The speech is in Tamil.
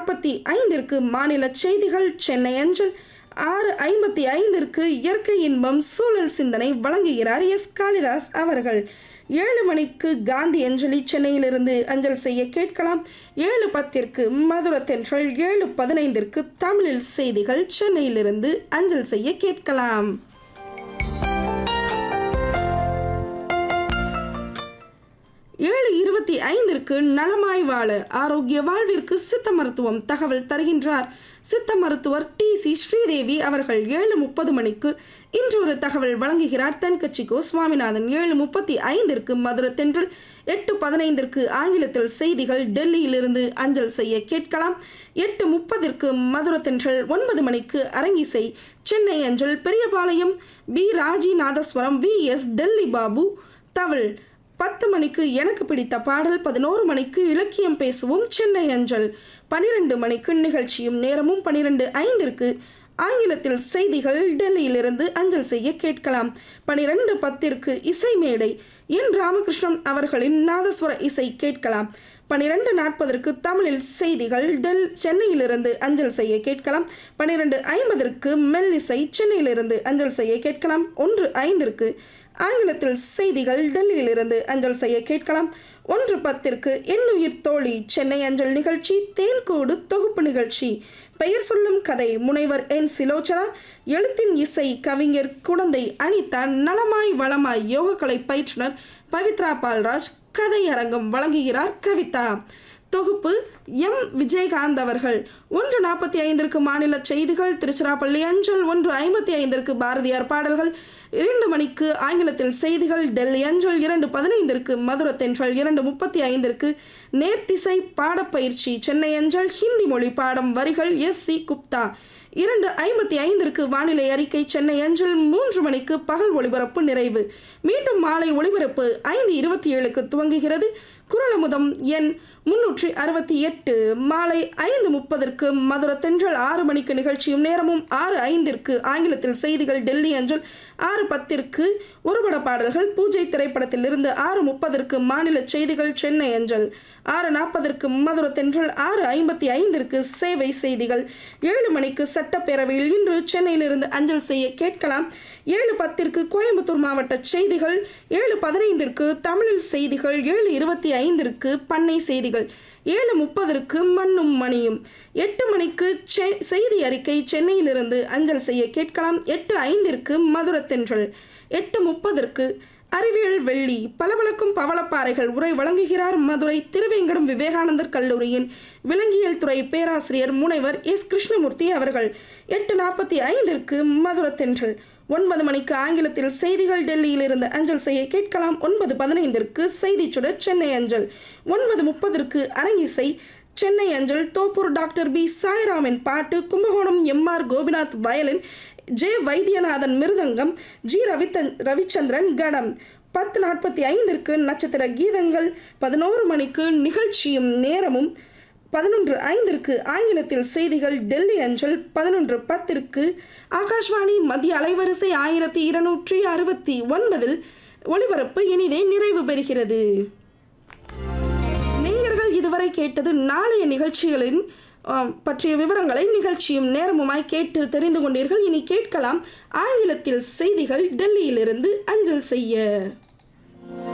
நாற்பத்தி ஐந்திற்கு மாநில செய்திகள் சென்னை அஞ்சல் ஆறு ஐம்பத்தி ஐந்திற்கு இயற்கை இன்பம் சூழல் சிந்தனை வழங்குகிறார் எஸ் காளிதாஸ் அவர்கள் ஏழு மணிக்கு காந்தி அஞ்சலி சென்னையிலிருந்து அஞ்சல் செய்ய கேட்கலாம் ஏழு பத்திற்கு மதுர தென்றல் ஏழு பதினைந்திற்கு தமிழில் செய்திகள் சென்னையிலிருந்து அஞ்சல் செய்ய கேட்கலாம் ஏழு இருபத்தி ஐந்திற்கு நலமாய் வாழ ஆரோக்கிய வாழ்விற்கு சித்த மருத்துவம் தகவல் தருகின்றார் சித்த மருத்துவர் டி சி ஸ்ரீதேவி அவர்கள் ஏழு முப்பது மணிக்கு இன்றொரு தகவல் வழங்குகிறார் தென்கட்சிக்கோ சுவாமிநாதன் ஏழு முப்பத்தி ஐந்திற்கு மதுரை தென்றல் எட்டு பதினைந்திற்கு ஆங்கிலத்தில் செய்திகள் டெல்லியிலிருந்து அஞ்சல் செய்ய கேட்கலாம் எட்டு முப்பதிற்கு மதுரை தென்றல் ஒன்பது மணிக்கு அரங்கிசை சென்னை அஞ்சல் Periyapalayam P Raji nadaswaram V S Delhi Babu தவள் பத்து மணிக்கு எனக்கு பிடித்த பாடல் பதினோரு மணிக்கு இலக்கியம் பேசுவோம் சென்னை அஞ்சல் பனிரெண்டு மணிக்கு நிகழ்ச்சியும் நேரமும் பனிரெண்டு ஐந்திற்கு ஆங்கிலத்தில் செய்திகள் டெல்லியிலிருந்து அஞ்சல் செய்ய கேட்கலாம் பனிரெண்டு பத்திற்கு இசை மேடை என் ராமகிருஷ்ணன் அவர்களின் நாதஸ்வர இசை கேட்கலாம் பனிரெண்டு நாற்பதற்கு தமிழில் செய்திகள் டெல் சென்னையிலிருந்து அஞ்சல் செய்ய கேட்கலாம் பனிரெண்டு ஐம்பதற்கு மெல்லிசை சென்னையிலிருந்து அஞ்சல் செய்ய கேட்கலாம் ஒன்று ஐந்திற்கு ஆங்கிலத்தில் செய்திகள் டெல்லியிலிருந்து அஞ்சல் செய்ய கேட்கலாம் ஒன்று பத்திற்கு எண்ணுயிர் தோழி சென்னை அஞ்சல் நிகழ்ச்சி தேன்கூடு தொகுப்பு நிகழ்ச்சி பெயர் சொல்லும் கதை முனைவர் என் சிலோச்சனா எழுத்தின் இசை கவிஞர் குழந்தை அனிதா நலமாய் வளமாய் யோகக்கலை பயிற்றுனர் பவித்ரா பால்ராஜ் கதை அரங்கம் வழங்குகிறார் கவிதா தொகுப்பு எம் விஜயகாந்த் அவர்கள் ஒன்று நாற்பத்தி ஐந்திற்கு மாநில செய்திகள் திருச்சிராப்பள்ளி அஞ்சல் ஒன்று ஐம்பத்தி ஐந்திற்கு பாரதியார் பாடல்கள் இரண்டு மணிக்கு ஆங்கிலத்தில் செய்திகள் டெல்லி அஞ்சல் இரண்டு பதினைந்திற்கு மதுரை தென்றல் இரண்டு முப்பத்தி ஐந்திற்கு நேர்த்திசை பாடப்பயிற்சி சென்னை அஞ்சல் ஹிந்தி மொழி பாடம் வரிகள் எஸ் சி குப்தா இரண்டு ஐம்பத்தி ஐந்திற்கு வானிலை அறிக்கை சென்னை அஞ்சல் மூன்று மணிக்கு பகல் ஒளிபரப்பு நிறைவு மீண்டும் மாலை ஒளிபரப்பு ஐந்து இருபத்தி ஏழுக்கு துவங்குகிறது குரலமுதம் எண் முன்னூற்றி அறுபத்தி எட்டு மாலை ஐந்து முப்பதற்கு மதுரை தென்றல் ஆறு மணிக்கு நிகழ்ச்சியும் நேரமும் ஆறு ஐந்திற்கு ஆங்கிலத்தில் செய்திகள் டெல்லி அஞ்சல் ஆறு பத்திற்கு ஒருபட பாடல்கள் பூஜை திரைப்படத்திலிருந்து ஆறு முப்பதற்கு மாநில செய்திகள் சென்னை அஞ்சல் ஆறு நாற்பதற்கு மதுரை தென்றல் ஆறு ஐம்பத்தி ஐந்திற்கு சேவை செய்திகள் ஏழு மணிக்கு சட்டப்பேரவையில் இன்று சென்னையிலிருந்து அஞ்சல் செய்ய கேட்கலாம் ஏழு பத்திற்கு கோயம்புத்தூர் மாவட்ட செய்திகள் ஏழு பதினைந்திற்கு தமிழில் செய்திகள் ஏழு இருபத்தி ஐந்திற்கு பண்ணை செய்திகள் ஏழு முப்பதற்கு மண்ணும் மணியும் எட்டு மணிக்கு செ செய்தி அறிக்கை சென்னையிலிருந்து அஞ்சல் செய்ய கேட்கலாம் எட்டு ஐந்திற்கு மதுரை தென்றல் எட்டு முப்பதற்கு அறிவியல் வெள்ளி பளபளக்கும் பவளப்பாறைகள் உரை வழங்குகிறார் மதுரை திருவேங்கடம் விவேகானந்தர் கல்லூரியின் விலங்கியல் துறை பேராசிரியர் முனைவர் எஸ் கிருஷ்ணமூர்த்தி அவர்கள் எட்டு நாற்பத்தி ஐந்திற்கு மதுரை தென்றல் ஒன்பது மணிக்கு ஆங்கிலத்தில் செய்திகள் டெல்லியிலிருந்து அஞ்சல் செய்ய கேட்கலாம் ஒன்பது பதினைந்திற்கு செய்தி சுடர் சென்னை அஞ்சல் ஒன்பது முப்பதற்கு அரங்கிசை சென்னை அஞ்சல் தோப்பூர் டாக்டர் பி சாய்ராமின் பாட்டு Kumbakonam M R Gopinath violin J Vaidyanathan mridangam G ரவித்தன் ரவிச்சந்திரன் கடம் பத்து நாற்பத்தி ஐந்திற்கு நட்சத்திர கீதங்கள் பதினோரு மணிக்கு நிகழ்ச்சியும் நேரமும் பதினொன்று ஐந்திற்கு ஆங்கிலத்தில் செய்திகள் டெல்லி அஞ்சல் பதினொன்று பத்திற்கு ஆகாஷ்வாணி மத்திய அலைவரிசை ஆயிரத்தி இருநூற்றி அறுபத்தி ஒன்பதில் ஒளிபரப்பு இனிதே நிறைவு பெறுகிறது நேயர்கள் இதுவரை கேட்டது நாளைய நிகழ்ச்சிகளின் ஆம், பற்றிய விவரங்களை நிகழ்ச்சியும் நேரமுமாய் கேட்டு தெரிந்து கொண்டீர்கள் இனி கேட்கலாம் ஆங்கிலத்தில் செய்திகள் டெல்லியிலிருந்து அஞ்சல் செய்ய